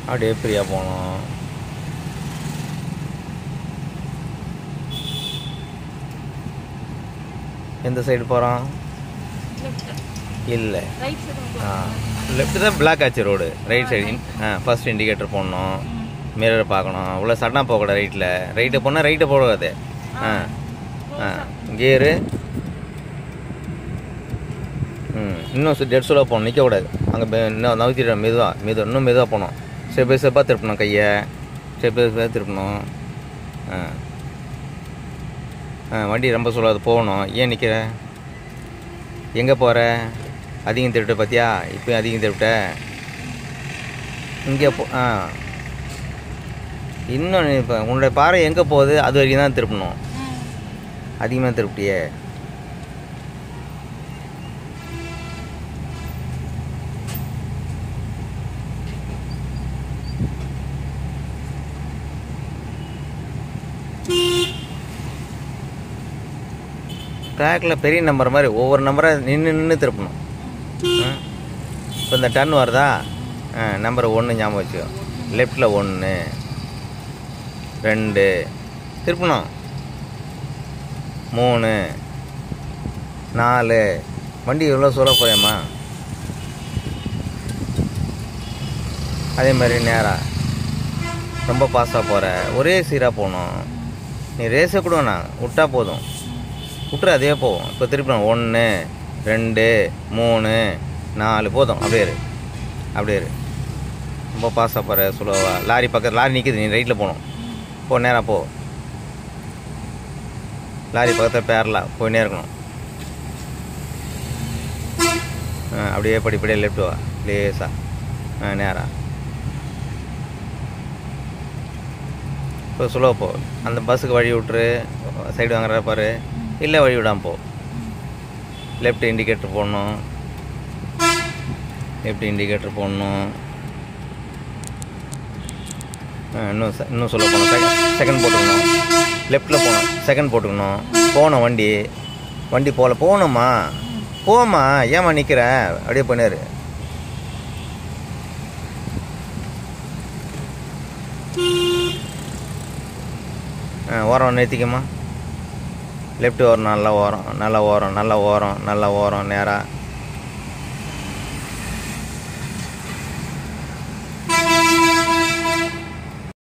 அப்படியே ஃப்ரீயாக போகணும் எந்த சைடு போகிறோம் இல்லை ரைட் சைடு ஆ லெஃப்ட் தான் பிளாக் ஆச்சு ரோடு ரைட் சைடு ஆ ஃபர்ஸ்ட் இண்டிகேட்டர் போடணும் மிரர் பார்க்கணும் உள்ள சடனாக போகக்கூடாது ரைட்டில் ரைட்டு போனால் ரைட்டை போடாது ஆ ஆ கியரு ம் இன்னும் டெட் ஸ்லோவாக போகணும் நிற்கக்கூடாது அங்கே இன்னும் நவுத்திடுறோம் மெதுவாக மெதுவாக இன்னும் மெதுவாக போகணும் ஸ்டெப் ஸ்டெப்பாக திருப்பணும் கையை ஸ்டெப் ஸ்டெப்பாக திருப்பணும் ஆ ஆ வண்டி ரொம்ப சொல்லாது போகணும் ஏன் நிற்கிற எங்கே போகிற அதிகம் திருவிட்ட பார்த்தியா இப்போ அதிகம் திருவிட்ட இங்கே போ ஆ இன்னும் இப்போ உன்னுடைய பாறை எங்கே போகுது அது வரைக்கும் தான் திருப்பணும் அதிகமாக திருப்பிட்டியே ட்ராக்கில் பெரிய நம்பர் மாதிரி ஒவ்வொரு நம்பராக நின்று நின்று திருப்பணும் இப்போ இந்த டன் வருதா ஆ நம்பர் ஒன்று ஞாபகம் வச்சுக்கோ லெஃப்டில் ஒன்று ரெண்டு திருப்பணும் மூணு நாலு வண்டி எவ்வளோ சொல்ல போறியம்மா அதே மாதிரி நேராக ரொம்ப பாஸ்டாக போகிற ஒரே சீராக போகணும் நீ ரேஸை கூட வேணாம் விட்டா போதும் விட்டுரு அதே போகும் இப்போ திருப்பி ஒன்று ரெண்டு மூணு நாலு போதும் அப்படியே இரு அப்படியே இரு ரொம்ப பாஸ்டாக போகிற சுலோவா லாரி பக்கத்தில் லாரி நிற்கிது நீ ரைட்டில் போகணும் போ நேராக போ லாரி பக்கத்தில் பேரலாம் போயினே இருக்கணும் ஆ அப்படியே படிப்படியே லெஃப்ட் வா லேசா ஆ நேரா இப்போ சுலோ போ அந்த பஸ்ஸுக்கு வழி விட்டுரு சைடு வாங்குற பாரு இல்லை வழி விடாம போ லெஃப்ட் இண்டிகேட்டர் போடணும் லெஃப்ட் இண்டிகேட்டர் போடணும் ஆ, இன்னும் செ- இன்னும் சொல்ல போனோம் செகண்ட் செகண்ட் போட்டுக்கணும் லெஃப்ட்டில் போகணும் செகண்ட் போட்டுக்கணும் போகணும் வண்டி வண்டி போகல போகணுமா போமா ஏம்மா நிற்கிற அப்படியே பண்ணிரு ஆ ஓரம் நிறுத்திக்கம்மா லெஃப்ட் ஓரம் நல்லா ஓரம் நல்லா ஓரம் நல்லா ஓரம் நல்லா ஓரம் நேராக